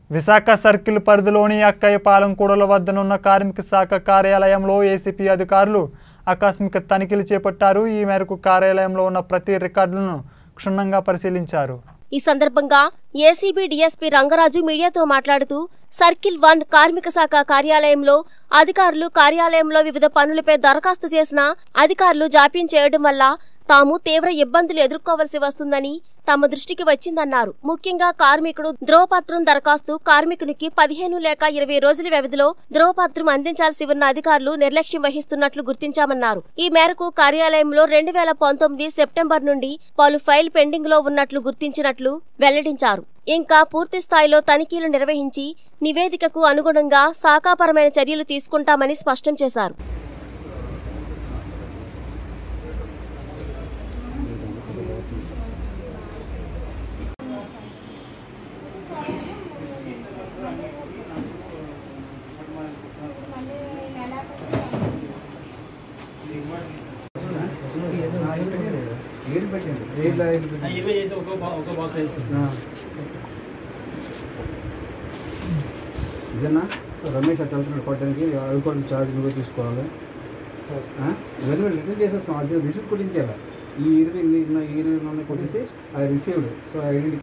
Visakha circle పరిధిలోని అక్కయ్యపాలెం కూడల వద్దనున్న కార్మిక శాఖ కార్యాలయంలో ఏసీపీ అధికారులు ఆకస్మిక తనిఖీలు చేపట్టారు ఈ మేరకు కార్యాలయంలో ఉన్న ప్రతి రికార్డులను క్షుణ్ణంగా పరిశీలించారు ఈ సందర్భంగా ఏసీబీ డీఎస్పీ రంగరాజు మీడియాతో మాట్లాడుతూ సర్కిల్ వన్ కార్మిక శాఖ కార్యాలయంలో అధికారులు కార్యాలయంలో వివిధ పనులపై దరఖాస్తు చేసిన అధికారులు జాప్యం చేయడం వల్ల తాము తీవ్ర ఇబ్బందులు ఎదుర్కోవలసి వస్తుందని తమ దృష్టికి వచ్చిందన్నారు ముఖ్యంగా కార్మికుడు ధ్రువపత్రం దరఖాస్తు కార్మికునికి పదిహేను లేక ఇరవై రోజుల వ్యవధిలో ధ్రువపత్రం అందించాల్సి ఉన్న అధికారులు నిర్లక్ష్యం వహిస్తున్నట్లు గుర్తించామన్నారు ఈ మేరకు కార్యాలయంలో రెండు వేల పంతొమ్మిది సెప్టెంబర్ నుండి పలు ఫైల్ పెండింగ్ లో ఉన్నట్లు గుర్తించినట్లు వెల్లడించారు ఇంకా పూర్తి స్థాయిలో తనిఖీలు నిర్వహించి నివేదికకు అనుగుణంగా శాఖాపరమైన చర్యలు తీసుకుంటామని స్పష్టం చేశారు ఏది పెట్టండి ఏది లేదు ఇరవై చేసి ఒక బా- ఒక బాక్స్ వేసి నిజన్నా సో రమేష్ అట్లా వెళ్తున్నాడు కొట్టడానికి అది కూడా ఛార్జ్ నువ్వే తీసుకోవాలి ఆ? ఇవన్నీ మేము రిటర్న్ చేసేస్తాం అది రిసీప్ట్ కొట్టించాలి ఈ ఇరవై నిన్న ఈ ఇరవై కొట్టేసి అది రిసీవ్డ్ సో ఐడెంటి